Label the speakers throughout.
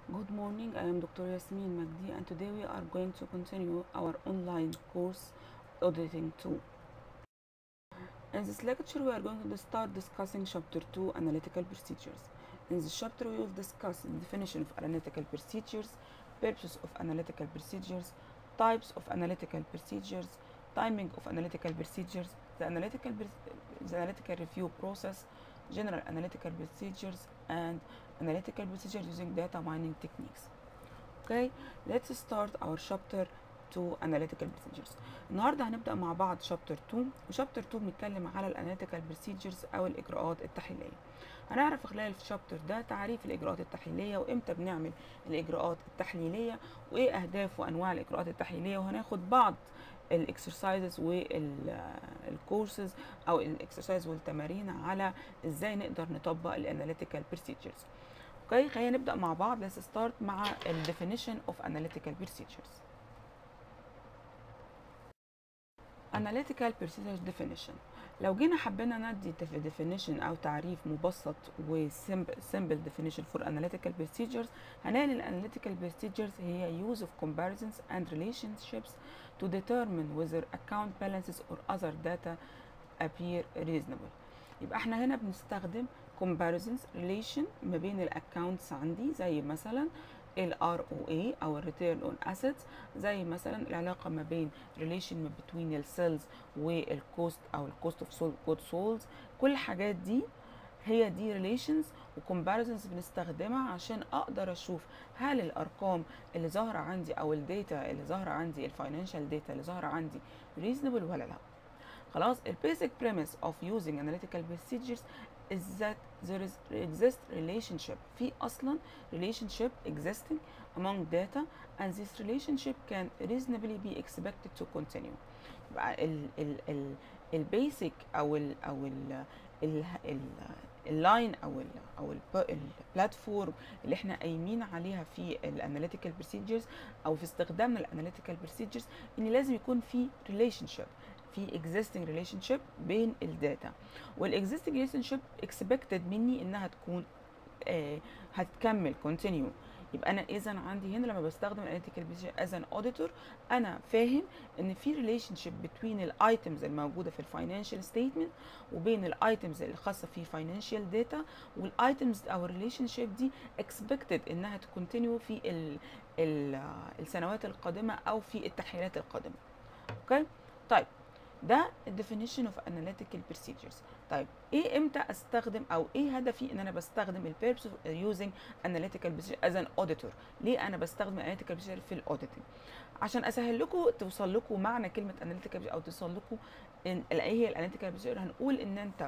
Speaker 1: Good morning, I am Dr. Yasmin Magdi and today we are going to continue our online course Auditing 2. In this lecture we are going to start discussing chapter 2 Analytical Procedures. In this chapter we will discuss the definition of analytical procedures, purpose of analytical procedures, types of analytical procedures, timing of analytical procedures, the analytical, the analytical review process, general analytical procedures and analytical procedures using data mining techniques. Okay, let's start our chapter 2 analytical procedures. النهارده هنبدا مع بعض شابتر 2 وشابتر 2 بنتكلم على الاناليتيكال procedures او الاجراءات التحليليه. هنعرف خلال الشابتر ده تعريف الاجراءات التحليليه وامتى بنعمل الاجراءات التحليليه وايه اهداف وانواع الاجراءات التحليليه وهناخد بعض الاكسرسايزز والكورسز او الاكسرسايز والتمارين على ازاي نقدر نطبق الاناليتيكال procedures. اوكي خلينا نبدا مع بعض let's start مع ال definition of analytical procedures. analytical procedures definition لو جينا حبينا ندي definition او تعريف مبسط و simple definition for analytical procedures هنلاقي ال analytical procedures هي use of comparisons and relationships to determine whether account balances or other data appear reasonable يبقى احنا هنا بنستخدم comparisons relation ما بين الاكونتس عندي زي مثلا ال ROA او ال Return on Assets زي مثلا العلاقة ما بين relation ما between السيلز والكوست او الكوست اوف جود سولز كل الحاجات دي هي دي relations وcomparisons بنستخدمها عشان اقدر اشوف هل الارقام اللي ظاهرة عندي او الداتا اللي ظاهرة عندي الفاينانشال داتا اللي ظاهرة عندي reasonable ولا لا خلاص ال basic premise of using analytical procedures is that there is exist relationship في اصلا relationship existing among data and this relationship can reasonably be expected to continue يبقى ال ال ال البيسك او ال او ال ال ال اللاين او ال او البلاتفورم اللي احنا قايمين عليها في الاناليتيكال بروسيجرز او في استخدامنا الاناليتيكال بروسيجرز ان لازم يكون في ريليشن شيب في existing relationship بين الداتا والاكزيستنج ريليشن شيب expected مني انها تكون آه هتكمل continue يبقى انا اذا عندي هنا لما بستخدم الاناليتيكال از ان اوديتور انا فاهم ان في ريليشن شيب بين الايتمز الموجوده في الفاينانشال ستيتمنت وبين الايتمز اللي خاصه في فاينانشال داتا والايتمز او الريليشن شيب دي اكسبكتد انها تكونتينيو في ال ال السنوات القادمه او في التحليلات القادمه اوكي طيب ده الديفينيشن اوف اناليتيكال procedures طيب ايه امتى استخدم او ايه هدفي ان انا بستخدم البيربس يوزنج اناليتيكال procedure از ان اوديتور ليه انا بستخدم اناليتيكال procedure في الاوديتنج عشان اسهل لكم توصل لكم معنى كلمه اناليتيكال او توصل لكم ان ايه هي الاناليتيكال procedure هنقول ان انت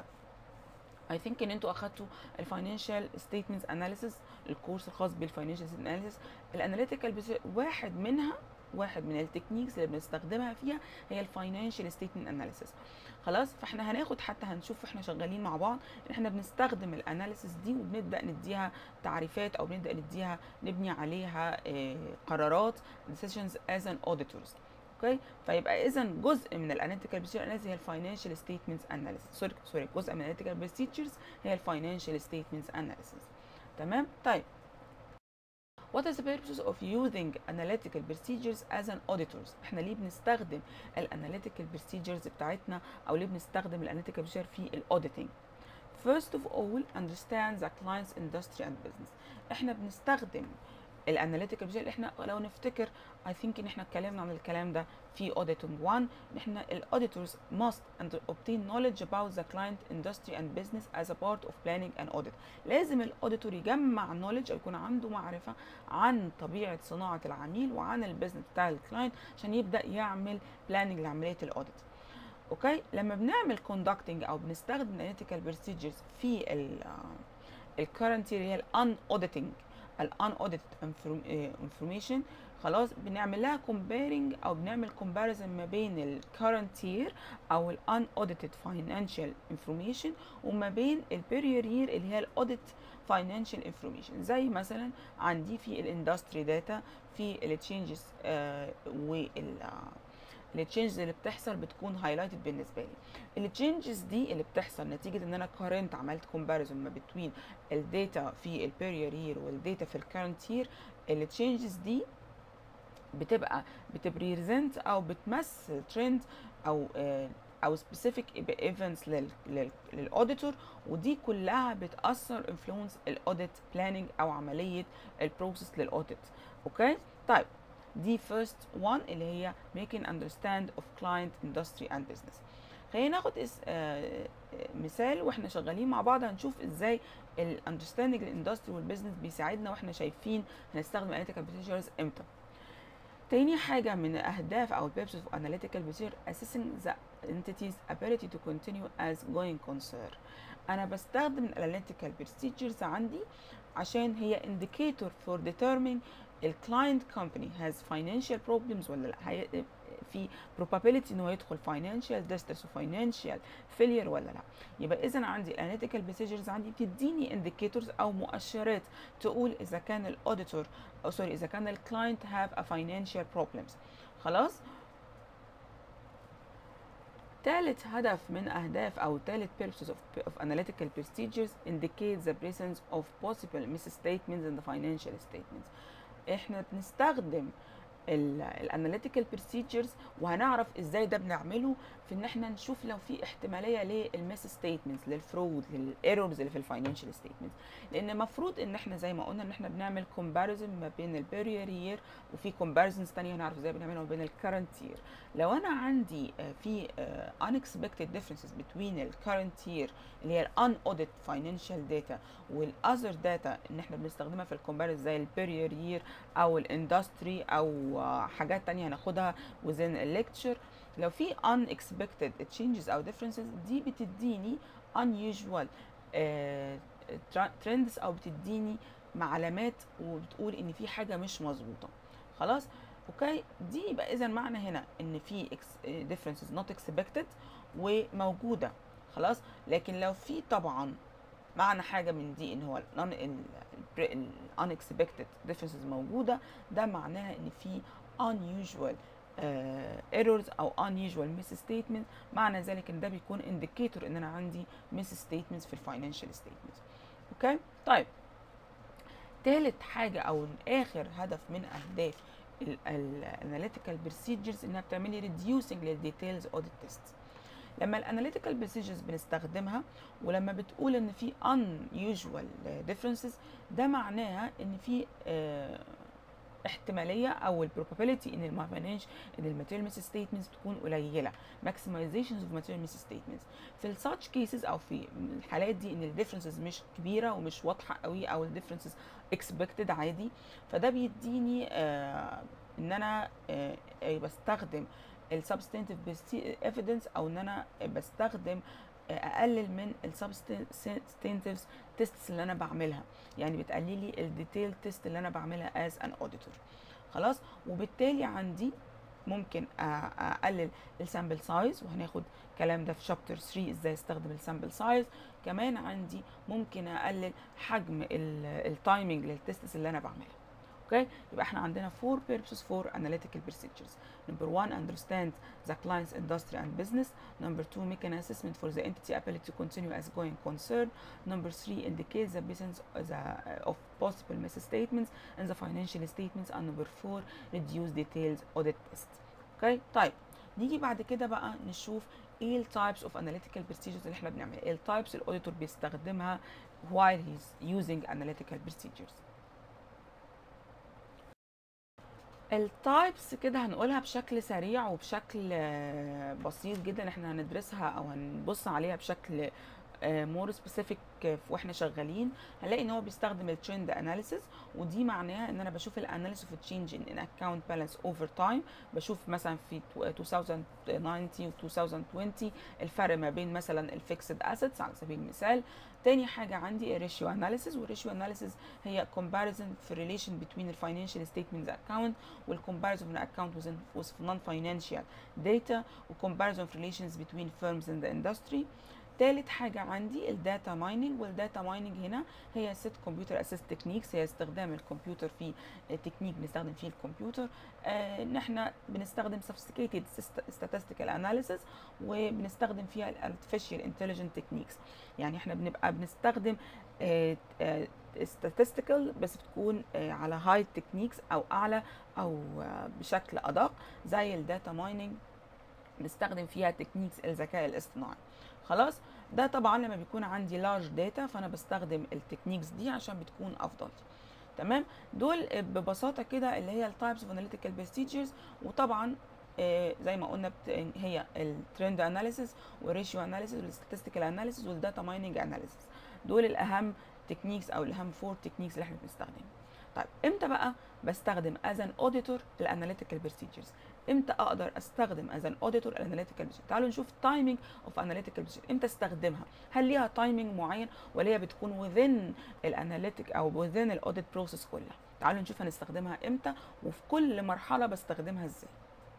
Speaker 1: اي ثينك ان انتوا اخدتوا الفاينانشال ستيتمنتس اناليسيس الكورس الخاص بالفاينانشال اناليسيس الاناليتيكال واحد منها واحد من التكنيكس اللي بنستخدمها فيها هي الفاينانشال ستيتمنت اناليسيس خلاص فاحنا هناخد حتى هنشوف احنا شغالين مع بعض ان احنا بنستخدم الاناليسيس دي وبنبدا نديها تعريفات او بنبدا نديها نبني عليها اه قرارات decisions as an auditors اوكي فيبقى اذا جزء من الاناليتيكال بروسيجر اناليسيس هي الفاينانشال ستيتمنتس اناليسيس سوري سوري جزء من الاناليتيكال بروسيجرز هي الفاينانشال ستيتمنتس اناليسيس تمام طيب What is the purpose of using analytical procedures as an auditors؟ احنا ليه بنستخدم الاناليتيكال procedures بتاعتنا او ليه بنستخدم الاناليتيكال procedure في الاوديتنج؟ First of all, understand the client's industry and business. احنا بنستخدم الاناليتيكال procedure احنا لو نفتكر I think ان احنا اتكلمنا عن الكلام ده في auditing 1 ان احنا الاوديتورز must obtain knowledge about the client industry and business as a part of planning and audit لازم الاوديتور يجمع knowledge او يكون عنده معرفه عن طبيعه صناعه العميل وعن البيزنس بتاع الكلاينت عشان يبدا يعمل planning لعمليه الاوديت اوكي لما بنعمل conducting او بنستخدم analytical procedures في ال الكرنت اللي هي الان auditing الان audited information خلاص بنعمل لها comparing او بنعمل comparison ما بين ال current year او ال unaudited financial information وما بين ال period year اللي هي ال audit financial information زي مثلا عندي في الاندستري داتا في ال changes آه وال التشينجز اللي بتحصل بتكون هايلايتد بالنسبه لي التشينجز دي اللي بتحصل نتيجه ان انا قارنت عملت كومباريزون ما بين الداتا في البيريور يير والداتا في الكرنت يير التشينجز دي بتبقى بتبريزنت او بتمثل ترند او آه او سبيسيفيك ايفنتس للاوديتور ودي كلها بتاثر انفلونس الاوديت بلاننج او عمليه البروسيس للاوديت اوكي طيب دي فيرست وان اللي هي making understand of client industry and business خلينا ناخد اس آه مثال واحنا شغالين مع بعض هنشوف ازاي الاندرستاندنج الاندستري والبيزنس بيساعدنا واحنا شايفين هنستخدم analytical procedures امتى تاني حاجة من أهداف أو purposes of analytical procedure assessing the entity's ability to continue as going concern أنا بستخدم ال analytical procedures عندي عشان هي indicator for determining ال client company has financial problems ولا لا في probability ان هو يدخل financial distress و financial failure ولا لا يبقى اذا عندي analytical procedures عندي بتديني indicators او مؤشرات تقول اذا كان الاوديتور او سوري اذا كان الكلاينت have a financial problems خلاص ثالث هدف من أهداف أو ثالث purposes of, of analytical procedures indicate the presence of possible misstatements in the financial statements احنا بنستخدم الاناليتيكال بروسيجرز وهنعرف ازاي ده بنعمله في ان احنا نشوف لو في احتماليه للميس ستيتمنتس للفرود للايرورز اللي في الفاينانشال ستيتمنتس لان المفروض ان احنا زي ما قلنا ان احنا بنعمل كومباريزون ما بين البيريور يير وفي كومباريزونز ثانيه هنعرف ازاي بنعملها ما بين الكرنت يير لو انا عندي في unexpected differences between الكرنت يير اللي هي الان اوديت فاينانشال داتا والاذر داتا ان احنا بنستخدمها في الكومباريزون زي البيريور يير او الاندستري او حاجات تانية هناخدها within الليكتشر لو في unexpected changes او differences دي بتديني unusual uh, trends او بتديني معلومات وبتقول ان في حاجه مش مظبوطه خلاص اوكي دي يبقى اذا معنى هنا ان في differences not expected وموجوده خلاص لكن لو في طبعا معنى حاجه من دي ان هو ال unexpected differences موجوده ده معناها ان في unusual uh, errors او unusual misstatements معنى ذلك ان ده بيكون indicator ان انا عندي misstatements في الفاينانشال statements اوكي طيب تالت حاجه او اخر هدف من اهداف الاناليتيكال بروسيجرز انها بتعمل لي reducing للديتيلز اوديت تيست لما الاناليتيكال بروسيجرز بنستخدمها ولما بتقول ان في unusual differences ده معناها ان في uh, احتماليه او البروبابيلتي ان المافينانش ان الماتيريال ميس ستيتمنتس تكون قليله ماكسمايزيشنز اوف ماتيريال ميس ستيتمنتس في الساتش كيسز او في الحالات دي ان الديفرنسز مش كبيره ومش واضحه قوي او الديفرنسز اكسبكتد عادي فده بيديني آه ان انا آه بستخدم السبستنتيف ايفيدنس او ان انا بستخدم اقلل من السبستنتيفز تيستس اللي انا بعملها يعني بتقللي لي الديتيل تيست اللي انا بعملها از ان اوديتور خلاص وبالتالي عندي ممكن اقلل السامبل سايز وهناخد الكلام ده في شابتر 3 ازاي استخدم السامبل سايز كمان عندي ممكن اقلل حجم التايمنج للتيستس اللي انا بعملها اوكي يبقى احنا عندنا four purposes for analytical procedures number one understand the client's industry and business number two make an assessment for the entity ability to continue as going concern number three indicate the presence the, of possible misstatements in the financial statements and number four reduce details audit test اوكي طيب نيجي بعد كده بقى نشوف ايه التايبس اوف analytical procedures اللي احنا بنعملها ايه التايبس الاوديتور بيستخدمها while he's using analytical procedures التايبس كده هنقولها بشكل سريع وبشكل بسيط جدا احنا هندرسها او هنبص عليها بشكل مور سبيسيفيك واحنا شغالين هنلاقي ان هو بيستخدم الترند اناليسيس ودي معناها ان انا بشوف الاناليسيس اوف تشينج ان اكونت بالانس اوفر تايم بشوف مثلا في 2019 و 2020 الفرق ما بين مثلا الفيكسد اسيتس على سبيل المثال تاني حاجة عندي الريشيو اناليسيس والريشيو اناليسيس هي comparison في relation between الفاينانشال statements account والcomparison of account with non financial data وcomparison of relations between firms in the industry تالت حاجة عندي الداتا مايننج والداتا مايننج هنا هي ست كمبيوتر اسيست تكنيكس هي استخدام الكمبيوتر في تكنيك بنستخدم فيه الكمبيوتر آه ان احنا بنستخدم sophisticated statistical analysis وبنستخدم فيها الارتفيشال انتليجنت تكنيكس يعني احنا بنبقى بنستخدم آه آه statistical بس بتكون آه على هاي تكنيكس او اعلى او آه بشكل ادق زي الداتا مايننج بنستخدم فيها تكنيكس الذكاء الاصطناعي خلاص ده طبعا لما بيكون عندي لارج داتا فانا بستخدم التكنيكس دي عشان بتكون افضل تمام دول ببساطه كده اللي هي التايبس اوف اناليتيكال بروسيجرز وطبعا آه زي ما قلنا هي الترند اناليسيس والريشيو اناليسيس والستاتستيكال اناليسيس والداتا مايننج اناليسيس دول الاهم تكنيكس او الاهم فور تكنيكس اللي احنا بنستخدمها طيب امتى بقى بستخدم از ان اوديتور الاناليتيكال بروسيجرز امتى اقدر استخدم از ان اوديتور الاناليتيكال بروسيجر تعالوا نشوف تايمينج اوف اناليتيكال بروسيجر امتى استخدمها هل ليها تايمينج معين ولا هي بتكون within الاناليتيك او within الاوديت بروسيس كلها تعالوا نشوف هنستخدمها امتى وفي كل مرحله بستخدمها ازاي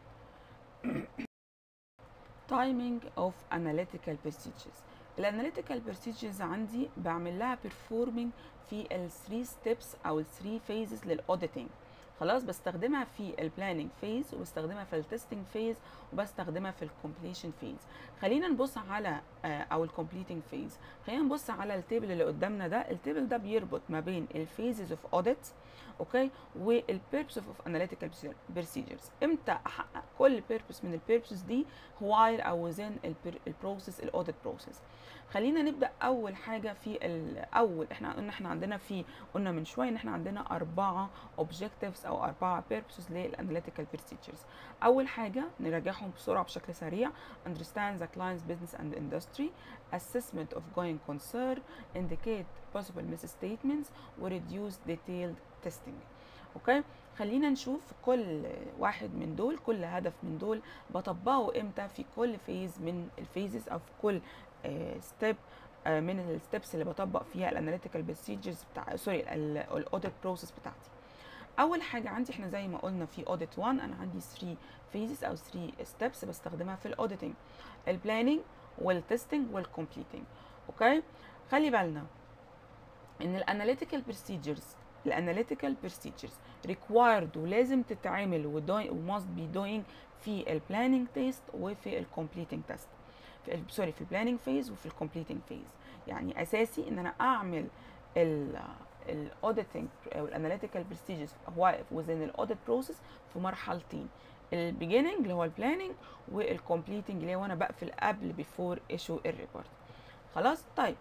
Speaker 1: تايمينج اوف اناليتيكال بروسيجرز الاناليتيكال بروسيجرز عندي بعمل لها بيرفورمينج في ال 3 ستيبس او ال 3 فيزز للاوديتنج خلاص بستخدمها في البلاننج فيز وبستخدمها في التستنج فيز وبستخدمها في الكومبليشن فيز خلينا نبص على او الكومبليتنج فيز خلينا نبص على التيبل اللي قدامنا ده التيبل ده بيربط ما بين الفيزز اوف اوديت اوكي والبيربس اوف اناليتيكال بروسيجرز امتى احقق كل بيربس من البيربسز دي وايل او within البروسيس الاوديت بروسيس خلينا نبدا اول حاجه في الاول احنا قلنا احنا عندنا في قلنا من شويه ان احنا عندنا اربعه اوبجكتيفز او اربعه بيربسز للاناليتيكال بروسيجرز اول حاجه نراجعهم بسرعه بشكل سريع understand the client's business and industry assessment of going concern indicate possible misstatements reduce detailed testing اوكي خلينا نشوف كل واحد من دول كل هدف من دول بطبقه امتى في كل فيز من الفيزز او في كل ستيب من الستبس اللي بطبق فيها الاناليتيكال بروسيجرز بتاع سوري الاوديت بروسيس بتاعتي اول حاجه عندي احنا زي ما قلنا في اوديت 1 انا عندي 3 فيزز او 3 ستبس بستخدمها في الاوديتنج البلاننج والتستنج والكومبليتنج اوكي خلي بالنا ان الاناليتيكال بروسيجرز الاناليتيكال بروسيجرز ريكوايرد ولازم تتعمل وماست بي دوينج في البلاننج تيست وفي الكومبليتنج تيست في سوري في البلاننج فيز وفي الكومبليتنج فيز يعني اساسي ان انا اعمل الاوديتنج او الاناليتيكال بروسيجرز واقف وزن الاوديت بروسيس في مرحلتين البيجيننج اللي هو البلاننج والكومبليتنج اللي هو انا بقفل قبل بيفور ايشو الريبورت خلاص طيب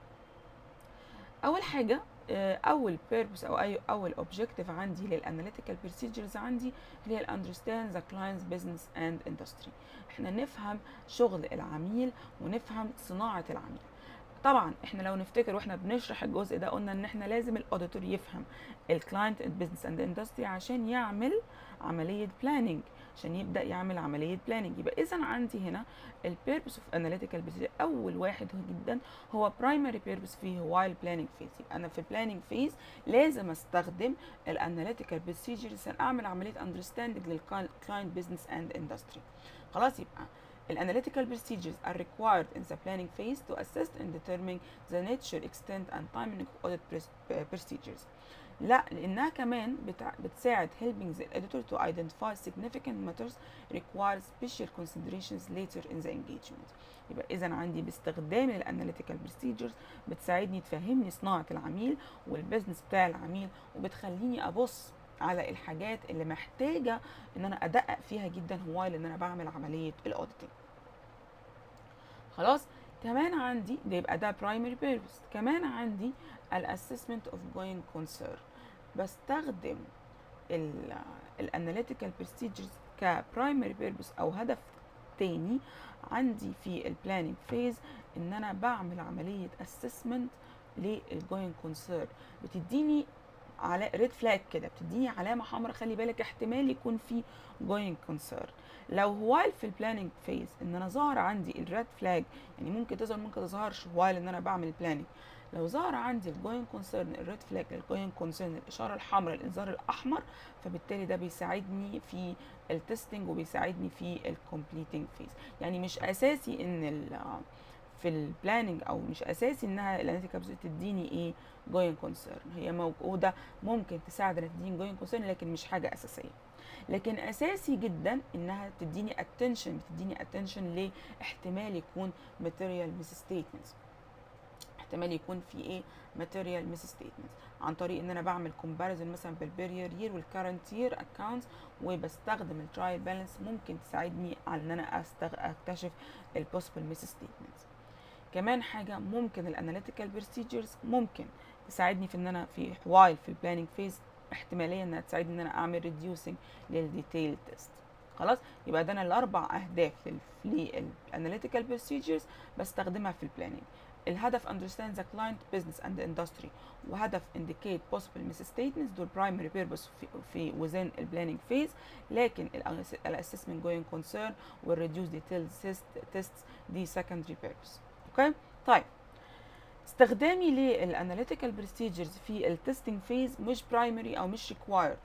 Speaker 1: اول حاجه اول بيربس او اي اول اوبجيكتيف عندي للاناليتيكال بروسيجرز عندي اللي هي الاندرستاند ذا كلاينتس بزنس اند اندستري احنا نفهم شغل العميل ونفهم صناعه العميل طبعا احنا لو نفتكر واحنا بنشرح الجزء ده قلنا ان احنا لازم الاوديتور يفهم الكلاينت بزنس اند اندستري عشان يعمل عمليه بلاننج عشان يبدا يعمل عمليه بلاننج يبقى اذا عندي هنا البيربس اوف اناليتيكال اول واحد جدا هو برايمري بيربس فيه وايل بلاننج فيز يبقى انا في البلاننج فيز لازم استخدم الاناليتيكال بروسيجر عشان اعمل عمليه اندرستاندنج للكلاينت بزنس اند اندستري خلاص يبقى Analytical procedures are required in the planning phase to assist in determining the nature, extent, and timing of audit procedures. لا لانها كمان بتع... بتساعد helping the editor to identify significant matters require special considerations later in the engagement يبقى اذا عندي باستخدام الاناليتيكال بروسيجرز بتساعدني تفهمني صناعه العميل والبزنس بتاع العميل وبتخليني ابص على الحاجات اللي محتاجه ان انا ادقق فيها جدا هو ان انا بعمل عمليه الاوديتنج خلاص كمان عندي ده يبقى ده برايمري بيربس كمان عندي الاسسمنت اوف جوينج كونسيرن بستخدم الاناليتيكال بروسيجرز كبرايمري بيربس او هدف تاني عندي في البلاننج فيز ان انا بعمل عمليه اسسمنت للجوينج كونسيرن بتديني على ريد فلاج كده بتديني علامه حمراء خلي بالك احتمال يكون في جوينج كونسيرن لو وايل في البلاننج فيز ان انا ظهر عندي الريد فلاج يعني ممكن تظهر ممكن تظهرش وايل ان انا بعمل بلاننج لو ظهر عندي الجوين كونسيرن الريد فلاج الجوين كونسيرن الاشاره الحمراء الانذار الاحمر فبالتالي ده بيساعدني في التستنج وبيساعدني في الكومبليتنج فيز يعني مش اساسي ان في البلاننج او مش اساسي انها الاناليتيكال تديني ايه جوين كونسيرن هي موجوده ممكن تساعد انها تديني جوين كونسيرن لكن مش حاجه اساسيه لكن اساسي جدا انها تديني اتنشن بتديني اتنشن لاحتمال يكون ماتيريال ميس ستيتمنتس احتمال يكون في ايه ماتيريال ميس ستيتمنتس عن طريق ان انا بعمل كومباريزون مثلا بالبيرير يير والكرنت يير اكونتس وبستخدم الترايل بالانس ممكن تساعدني على ان انا أستغ... اكتشف البوسيبل ميس ستيتمنتس كمان حاجه ممكن الاناليتيكال بروسيجرز ممكن تساعدني في ان انا في وايل في البلاننج فيز احتماليه انها تساعدني ان انا اعمل ريديوسنج للديتيل تيست خلاص يبقى ده انا الاربع اهداف للاناليتيكال بروسيجرز بستخدمها في البلاننج الهدف understand the client business and industry وهدف indicate possible misstatements دول primary purpose في, في within البلاننج phase لكن الاسسمنت going concern والreduce detailed tests دي secondary purpose اوكي طيب استخدامي للاناليتيكال بروسيجرز في التستنج فيز مش برايمري او مش ريكوايرد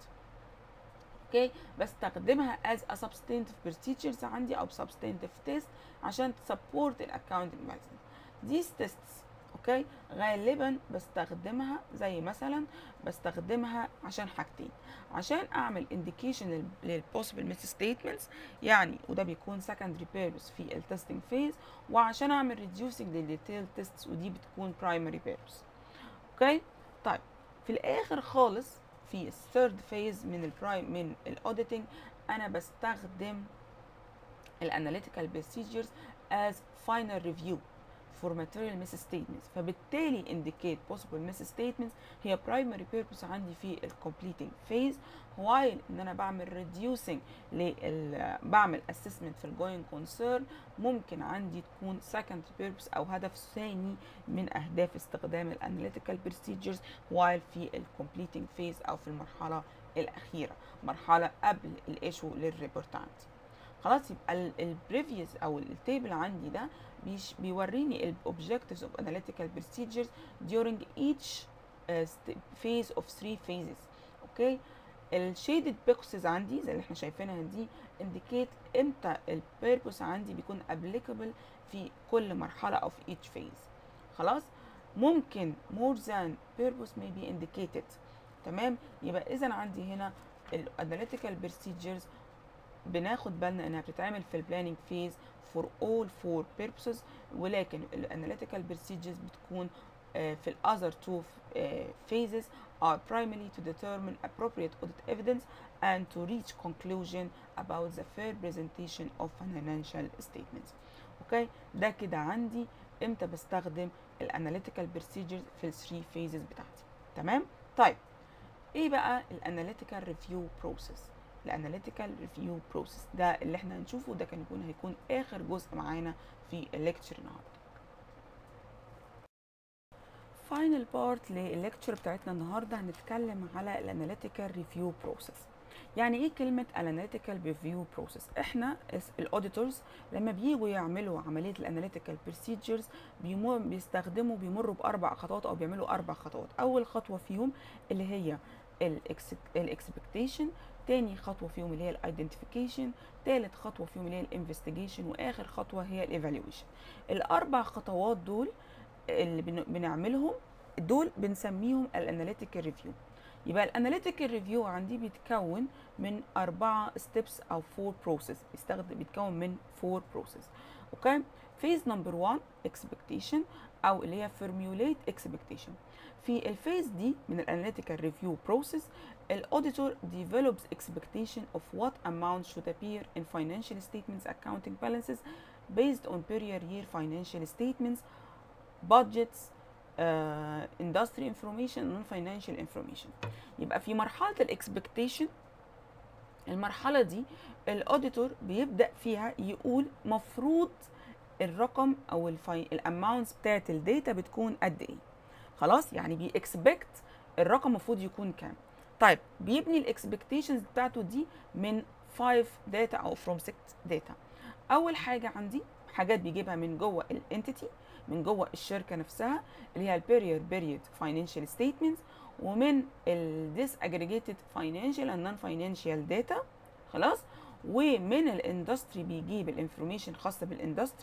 Speaker 1: اوكي بستخدمها as a substantive procedures عندي او substantive test عشان تسبورت الاكونتنج مانجمنت these tests اوكي غالبا بستخدمها زي مثلا بستخدمها عشان حاجتين عشان اعمل indication للبوسيبل ميس ستيتمنتس يعني وده بيكون secondary purpose في التستنج فيز وعشان اعمل reducing للديتيل tests ودي بتكون primary purpose اوكي طيب في الاخر خالص في الثيرد فيز من البرايم من الاوديتنج انا بستخدم الاناليتيكال procedures as final review for material misstatements فبالتالي indicate possible misstatements هي primary purpose عندي في ال completing phase while ان انا بعمل reducing لل بعمل assessment في ال going concern ممكن عندي تكون second purpose او هدف ثاني من اهداف استخدام ال analytical procedures while في ال completing phase او في المرحله الاخيره مرحله قبل الايشو للريبورت عندي خلاص يبقى البريفيوس او التيبل عندي ده بيش بيوريني ال objectives of analytical procedures during each uh, phase of three phases اوكي الشيدد بيكسز عندي زي اللي احنا شايفينها دي indicate امتى البيربوس عندي بيكون applicable في كل مرحله او في each phase خلاص ممكن more than purpose may be indicated تمام يبقى اذا عندي هنا الاناليتيكال procedures بناخد بالنا انها بتتعمل في البلاننج فيز for all four purposes ولكن الاناليتيكال procedures بتكون uh, في ال other two uh, phases are primarily to determine appropriate audit evidence and to reach conclusion about the fair presentation of financial statements. اوكي ده كده عندي امتى بستخدم الاناليتيكال procedures في ال 3 phases بتاعتي تمام طيب ايه بقى الاناليتيكال ريفيو بروسيس الاناليتيكال ريفيو بروسيس ده اللي احنا هنشوفه ده كان يكون هيكون اخر جزء معانا في الليكتشر النهارده فاينل بارت للليكتشر بتاعتنا النهارده هنتكلم على الاناليتيكال ريفيو بروسيس يعني ايه كلمه اناليتيكال ريفيو بروسيس احنا الاوديتورز لما بييجوا يعملوا عمليه الاناليتيكال بروسيجرز بيستخدموا بيمروا باربع خطوات او بيعملوا اربع خطوات اول خطوه فيهم اللي هي الاكسبكتيشن تاني خطوه فيهم اللي هي الايدنتيفيكيشن تالت خطوه فيهم اللي هي الانفستيجيشن واخر خطوه هي الايفالويشن الاربع خطوات دول اللي بنعملهم دول بنسميهم الاناليتيكال ريفيو يبقى الاناليتيكال ريفيو عندي بيتكون من أربعة ستيبس أو فور بروسيس بيستخدم بيتكون من فور بروسيس اوكي فيز نمبر 1 اكسبكتيشن أو اللي هي فورميوليت اكسبكتيشن في الفيز دي من الاناليتيكال ريفيو بروسيس الاوديتور develops expectation of what amount should appear in financial statements accounting balances based on prior year financial statements budgets uh, industry information non financial information يبقى في مرحله الاكسبكتيشن المرحله دي الاوديتور بيبدا فيها يقول مفروض الرقم او الاماونتس بتاعت الداتا بتكون قد ايه خلاص يعني بيكسبكت الرقم المفروض يكون كام طيب بيبني الاكسبكتيشنز بتاعته دي من 5 داتا او فروم 6 داتا اول حاجه عندي حاجات بيجيبها من جوه الانتيتي من جوه الشركه نفسها اللي هي البيريود بيريود فاينانشال ستيتمنتس ومن الديس اجريجيتد فاينانشال اند نون فاينانشال داتا خلاص ومن الاندستري بيجيب الانفورميشن خاصه بالاندستري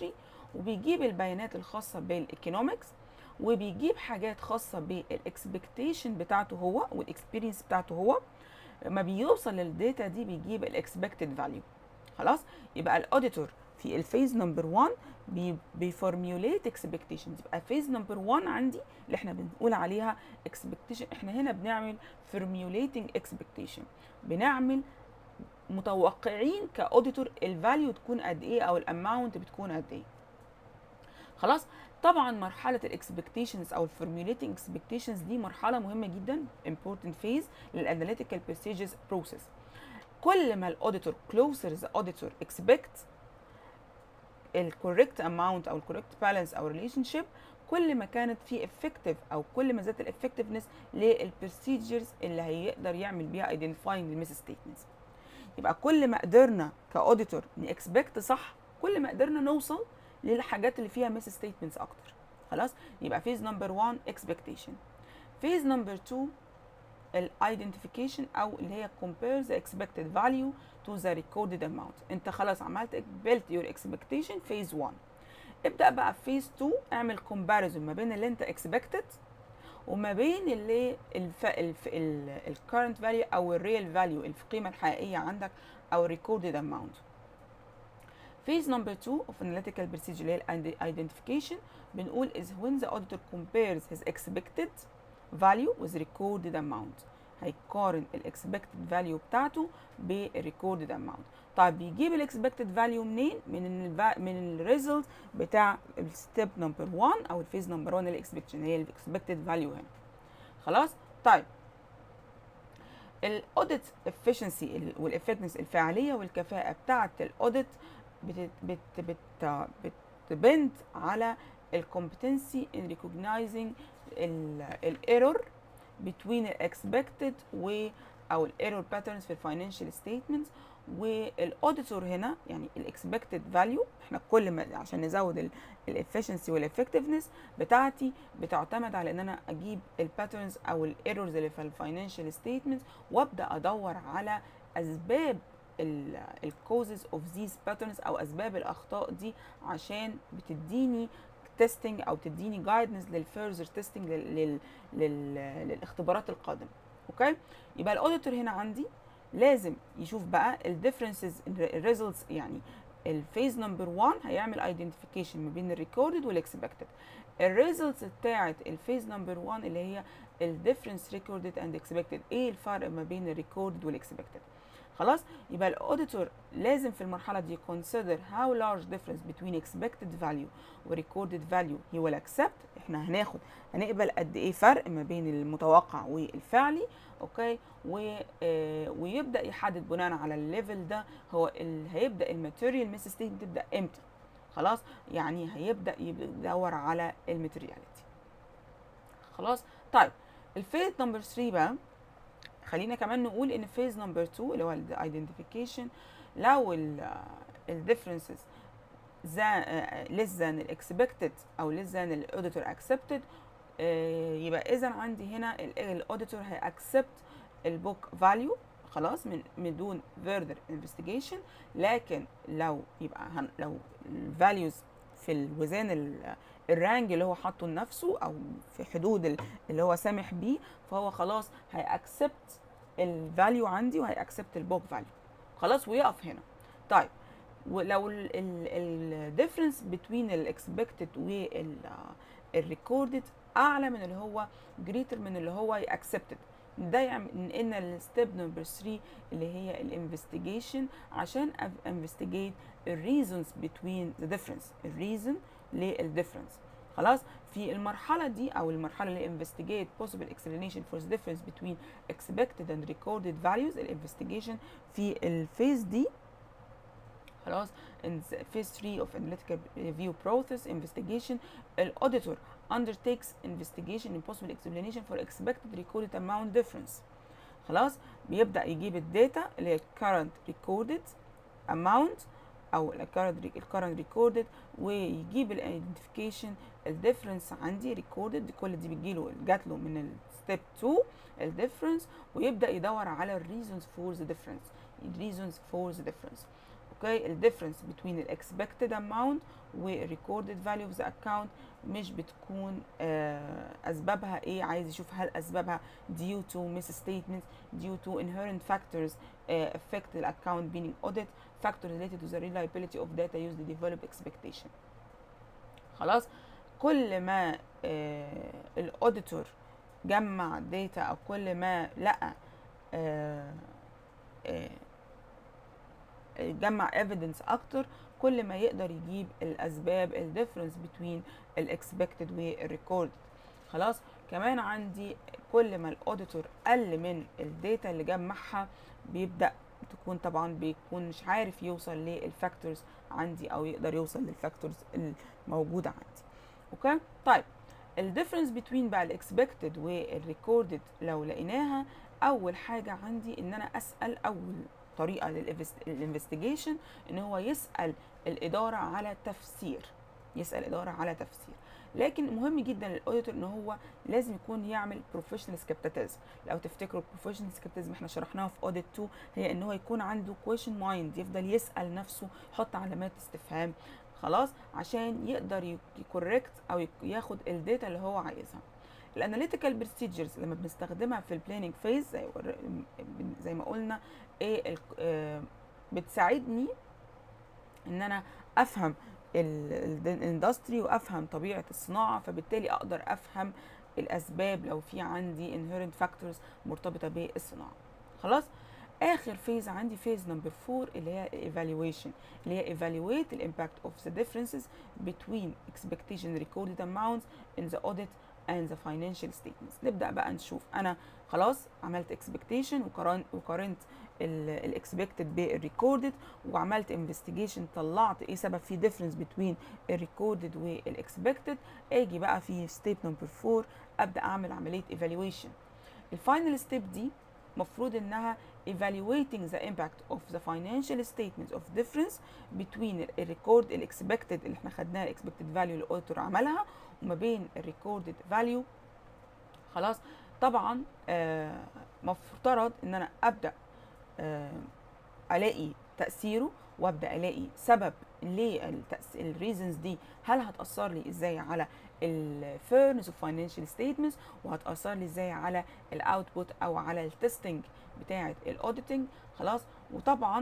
Speaker 1: وبيجيب البيانات الخاصه بالايكونومكس وبيجيب حاجات خاصه بالاكسبكتيشن بتاعته هو والاكسبيرينس بتاعته هو لما بيوصل للداتا دي بيجيب الاكسبكتد فاليو خلاص يبقى الاوديتور في الفيز نمبر 1 بيفورميوليت اكسبكتيشنز يبقى فيز نمبر 1 عندي اللي احنا بنقول عليها اكسبكتيشن احنا هنا بنعمل فورميوليتنج اكسبكتيشن بنعمل متوقعين كاوديتور الفاليو تكون قد ايه او الاماونت بتكون قد ايه خلاص طبعا مرحله الاكسبكتيشنز او الفورميوليتنج اكسبكتيشنز دي مرحله مهمه جدا important phase للاناليتيكال procedures process كل ما الاوديتور closer the auditor expect الكوريكت اماونت او الكوريكت بالانس او ريليشن شيب كل ما كانت في افكتيف او كل ما زادت الافكتفنس للبروسيجرز اللي هيقدر يعمل بيها ايدنتيفاينج الميس ستيتمنتس يبقى كل ما قدرنا كاوديتور نكسبكت صح كل ما قدرنا نوصل للحاجات اللي فيها ميس ستيتمنتس اكتر خلاص يبقى فيز نمبر 1 اكسبكتيشن فيز نمبر 2 الايدنتيفيكيشن او اللي هي compare the expected value to the recorded amount انت خلاص عملت built your expectation phase 1 ابدا بقى في فيز 2 اعمل comparison ما بين اللي انت expected وما بين اللي الف... الف... ال... الكرنت فاليو او الريال فاليو القيمه الحقيقيه عندك او recorded amount phase number 2 of analytical procedure اللي هي identification بنقول is when the auditor compares his expected value with recorded amount هيقارن الاكسبكتد فاليو بتاعته بالريكوردد اماونت طيب بيجيب الاكسبكتد فاليو منين من ال من الريزلت بتاع الستيب نمبر 1 او الفيز نمبر 1 الاكسبكشن هي الاكسبكتد فاليو هنا خلاص طيب الاوديت افشنسي والافكتنس الفعاليه والكفاءه بتاعه الاوديت بت بت بت بتبند على الكومبتنسي ان ريكوجنايزنج الايرور between expected و او الايرور باترنز في الفاينانشال ستيتمنتس والاوديتور هنا يعني الاكسبكتد فاليو احنا كل ما عشان نزود الافشنسي والافكتفنس بتاعتي بتعتمد على ان انا اجيب الباترنز او الايرورز اللي في الفاينانشال ستيتمنتس وابدا ادور على اسباب الكوزز اوف ذيز باترنز او اسباب الاخطاء دي عشان بتديني تيستنج او تديني جايدنس للفيرزر تيستنج للاختبارات القادمه اوكي يبقى الاوديتور هنا عندي لازم يشوف بقى الديفرنسز الريزلتس يعني الفيز نمبر 1 هيعمل ايدنتيفيكيشن ما بين الريكوردد والاكسبكتد الريزلتس بتاعه الفيز نمبر 1 اللي هي الديفرنس ريكوردد اند اكسبكتد ايه الفرق ما بين الريكوردد والاكسبكتد خلاص يبقى الاوديتور لازم في المرحله دي consider how large difference between expected value و recorded value he will accept احنا هناخد هنقبل قد ايه فرق ما بين المتوقع والفعلي اوكي و آه ويبدا يحدد بناء على الليفل ده هو ال هيبدا الماتيريال ميس ستيت تبدا امتى خلاص يعني هيبدا يدور على الماتيرياليتي خلاص طيب الفيز نمبر 3 بقى خلينا كمان نقول ان فيز نمبر 2 اللي هو الايدنتيفيكيشن لو الديفرنسز less than expected او less than الاوديتور accepted يبقى اذا عندي هنا الاوديتور هيأكسبت البوك فاليو خلاص من من دون further investigation لكن لو يبقى هن لو الفاليوز في الوزان الرانج اللي هو حاطه لنفسه او في حدود اللي هو سامح بيه فهو خلاص هيأكسبت الفاليو عندي وهيأكسبت البوك فاليو خلاص ويقف هنا طيب ولو الديفرنس بين الاكسبكتد والريكوردد اعلى من اللي هو جريتر من اللي هو اكسبتد ده يعني ان الستيب نمبر 3 اللي هي الانفستيجيشن عشان انفستيجيت الريزونز بتوين ذا ديفرنس الريزون للديفرنس خلاص في المرحله دي او المرحله اللي investigate possible explanation for the difference between expected and recorded values الانفستيجيشن في الفيز دي خلاص in phase 3 of analytical review process investigation الauditor undertakes investigation and possible explanation for expected recorded amount difference خلاص بيبدا يجيب الداتا اللي هي current recorded amount او الكارنت الكارنت ريكوردد ويجيب الايدنتيفيكيشن الديفرنس عندي ريكوردد كل دي بتجيله جات له من الستيب 2 الديفرنس ويبدا يدور على الريزونز فور ذا ديفرنس الريزونز فور ذا ديفرنس اوكي الديفرنس بين الاكسبكتد اماونت والريكوردد فاليو اوف ذا اكونت مش بتكون آه اسبابها ايه عايز يشوف هل اسبابها due to misstatements due to inherent factors uh, affect the account being audit factors related to the reliability of data used to develop expectation خلاص كل ما آه الاوديتور جمع داتا او كل ما لقى آه آه جمع evidence اكتر كل ما يقدر يجيب الاسباب الديفرنس بين الاكسبكتد والريكورد خلاص كمان عندي كل ما الاوديتور قل من الداتا اللي جمعها بيبدا تكون طبعا بيكون مش عارف يوصل للفاكتورز عندي او يقدر يوصل للفاكتورز الموجوده عندي اوكي طيب الديفرنس بين بقى الاكسبكتد والريكوردد لو لقيناها اول حاجه عندي ان انا اسال اول طريقه للانفستيجيشن ان هو يسال الاداره على تفسير يسال الاداره على تفسير لكن مهم جدا للاوديتور ان هو لازم يكون يعمل بروفيشنال سكيبتيزم لو تفتكروا بروفيشنال سكيبتيزم احنا شرحناها في اوديت 2 هي ان هو يكون عنده كويشن مايند يفضل يسال نفسه يحط علامات استفهام خلاص عشان يقدر يكوركت او ياخد الداتا اللي هو عايزها الاناليتيكال بروسيجرز لما بنستخدمها في البلاننج فيز زي زي ما قلنا ايه بتساعدني ان انا افهم الاندستري وافهم طبيعه الصناعه فبالتالي اقدر افهم الاسباب لو في عندي inherent factors مرتبطه بالصناعه خلاص اخر فيز عندي فيز نمبر 4 اللي هي evaluation اللي هي evaluate the impact of the differences between expectation recorded amounts in the audit and the financial statements نبدا بقى نشوف انا خلاص عملت expectation وقارنت وقارنت الاكسبكتد بالريكوردد وعملت انفستيجيشن طلعت ايه سبب في ديفرنس بين الريكوردد والاكسبكتد اجي بقى في ستيب نمبر 4 ابدا اعمل عمليه ايفالويشن الفاينل ستيب دي مفروض انها evaluating the impact of the financial statements of difference between الريكورد الاكسبكتد اللي احنا خدناها الاكسبكتد فاليو اللي الاوديتور عملها وما بين الريكوردد فاليو خلاص طبعا آه مفترض ان انا ابدا آه الاقي تاثيره وابدا الاقي سبب ليه الريزنز دي هل هتاثر لي ازاي على الفيرنس اوف فاينانشال ستيتمنتس وهتاثر لي ازاي على الاوتبوت او على التستنج بتاعه الاوديتنج خلاص وطبعا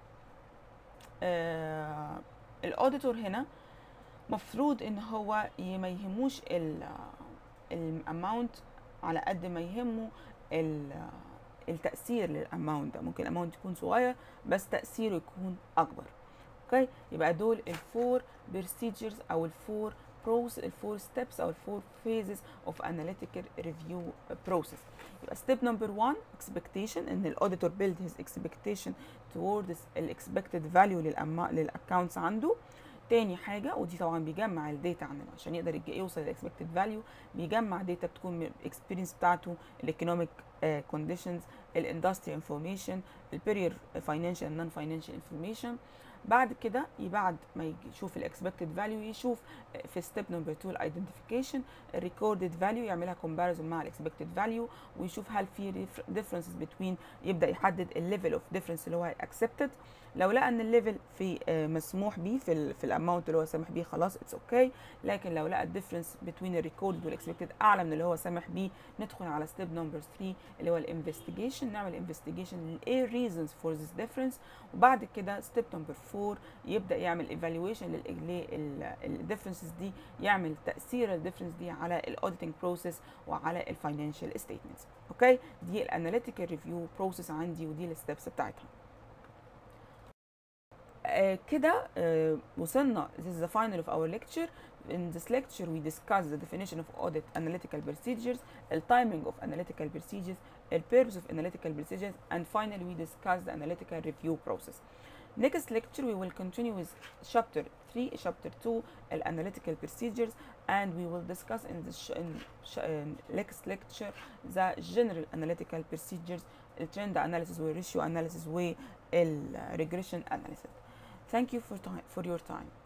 Speaker 1: آه الاوديتور هنا مفروض ان هو ما يهموش الاماونت على قد ما يهمه التاثير للاماونت ده ممكن الاماونت يكون صغير بس تاثيره يكون اكبر اوكي يبقى دول الفور بروسيجرز او الفور بروس الفور ستيبس او الفور فيزز اوف اناليتيكال ريفيو بروسيس يبقى ستيب نمبر 1 اكسبكتيشن ان الاوديتور بيلد هيز اكسبكتيشن towards الاكسبكتد فاليو للاكونتس عنده تاني حاجه ودي طبعا بيجمع الداتا عن عشان يقدر يوصل للاكسبكتد فاليو بيجمع داتا بتكون من الاكسبيرينس بتاعته الايكونوميك كونديشنز الاندستري انفورميشن البيرير فاينانشال نون فاينانشال انفورميشن بعد كده بعد ما يشوف الاكسبكتد فاليو يشوف في ستيب نمبر 2 الايدنتيفيكيشن الريكوردد فاليو يعملها كومباريزون مع الاكسبكتد فاليو ويشوف هل في ديفرنسز بين يبدا يحدد الليفل اوف ديفرنس اللي هو اكسبتد لو لقى ان الليفل في مسموح بيه في ال في الاماونت اللي هو سامح بيه خلاص اتس اوكي okay. لكن لو لقى الديفرنس بين الريكوردد والاكسبكتد اعلى من اللي هو سامح بيه ندخل على ستيب نمبر 3 اللي هو الانفستيجيشن نعمل انفستيجيشن ايه ريزونز فور ذيس ديفرنس وبعد كده ستيب نمبر 4 يبدا يعمل ايفالويشن للديفرنسز دي يعمل تاثير الديفرنس دي على الاوديتنج بروسيس وعلى الفاينانشال ستيتمنتس اوكي دي الاناليتيكال ريفيو بروسيس عندي ودي الستبس بتاعتها آه كده آه وصلنا this is the final of our lecture in this lecture we discuss the definition of audit analytical procedures the timing of analytical procedures the purpose of analytical procedures and finally we discuss the analytical review process next lecture we will continue with chapter 3 chapter 2 analytical procedures and we will discuss in the sh in sh in next lecture the general analytical procedures trend analysis و ratio analysis و regression analysis thank you for time for your time